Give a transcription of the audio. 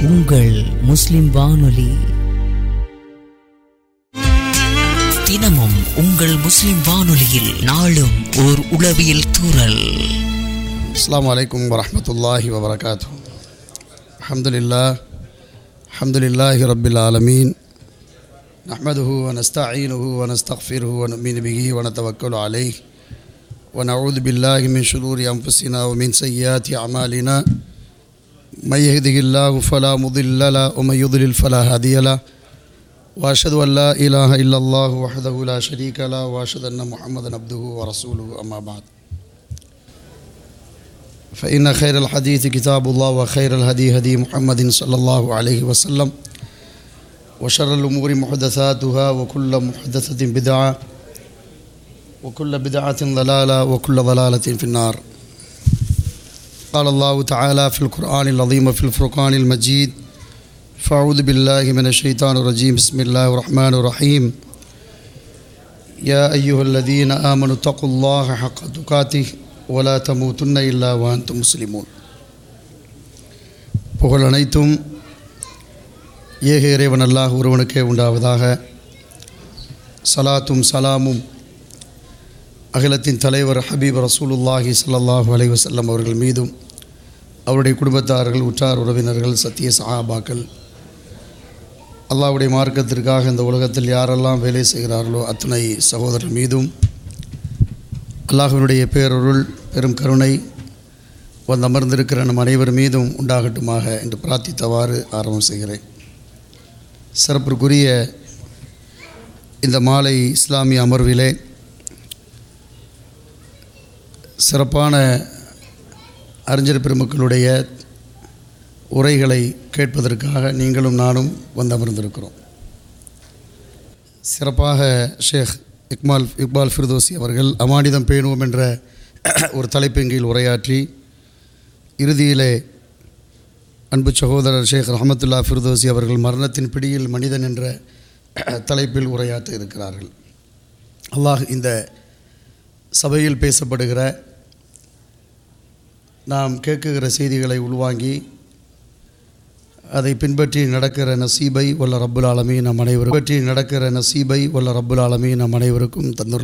உங்கள் முஸ்லிம் வானொலி தினமும் உங்கள் முஸ்லிம் வானொலியில் நாளும் ஓர் உளவியல் தூரல் السلام عليكم ورحمة الله وبركاته الحمد لله الحمد لله رب العالمين نحمده ونستعينه ونستغفره ونؤمن به ونتوكل عليه ونعوذ بالله من شرور أنفسنا ومن سيئات أعمالنا من يهده الله فلا مضل له ومن يضلل فلا هادي له وأشهد أن لا إله إلا الله وحده لا شريك له وأشهد أن محمدا عبده ورسوله أما بعد فإن خير الحديث كتاب الله وخير الهدي هدي محمد صلى الله عليه وسلم وشر الأمور محدثاتها وكل محدثة بدعة وكل بدعة ضلالة وكل ضلالة في النار قال الله تعالى في القرآن العظيم في الفرقان المجيد فأعوذ بالله من الشيطان الرجيم بسم الله الرحمن الرحيم يا أيها الذين آمنوا اتقوا الله حق تقاته ولا تموتن إلا وأنتم مسلمون புகழ் அனைத்தும் ஏக இறைவன் அல்லாஹ் ஒருவனுக்கே உண்டாவதாக சலாத்தும் சலாமும் அகிலத்தின் தலைவர் ஹபீப் ரசூலுல்லாஹி ஸல்லல்லாஹு அலைஹி வஸல்லம் அவர்கள் மீதும் அவருடைய குடும்பத்தார்கள் உற்றார் உறவினர்கள் சத்திய சஹாபாக்கள் அல்லாஹ்வுடைய மார்க்கத்திற்காக இந்த உலகத்தில் யாரெல்லாம் வேலை செய்கிறார்களோ அத்தனை சகோதரர் மீதும் அல்லாஹ்வினுடைய பேரருள் பெரும் கருணை வந்து அமர்ந்திருக்கிற நம் அனைவர் மீதும் உண்டாகட்டுமாக என்று பிரார்த்தித்தவாறு ஆரம்பம் செய்கிறேன் சிறப்பிற்குரிய இந்த மாலை இஸ்லாமிய அமர்விலே சிறப்பான அறிஞர் பெருமக்களுடைய உரைகளை கேட்பதற்காக நீங்களும் நானும் வந்து அமர்ந்திருக்கிறோம் சிறப்பாக ஷேக் இக்மால் இக்பால் ஃபிர்தோசி அவர்கள் அமானிதம் பேணுவோம் என்ற ஒரு தலைப்பின் கீழ் உரையாற்றி இறுதியிலே அன்பு சகோதரர் ஷேக் ரஹமத்துல்லா ஃபிர்தோசி அவர்கள் மரணத்தின் பிடியில் மனிதன் என்ற தலைப்பில் உரையாற்ற இருக்கிறார்கள் அல்லாஹ் இந்த சபையில் பேசப்படுகிற நாம் கேட்குகிற செய்திகளை உள்வாங்கி அதை பின்பற்றி நடக்கிற நசீபை வல்ல ரப்புல் ஆலமீன் நம் அனைவரும் பின்பற்றி நடக்கிற நசீபை வல்ல ரப்புல் ஆலமீன் நம் அனைவருக்கும் தந்துள்ள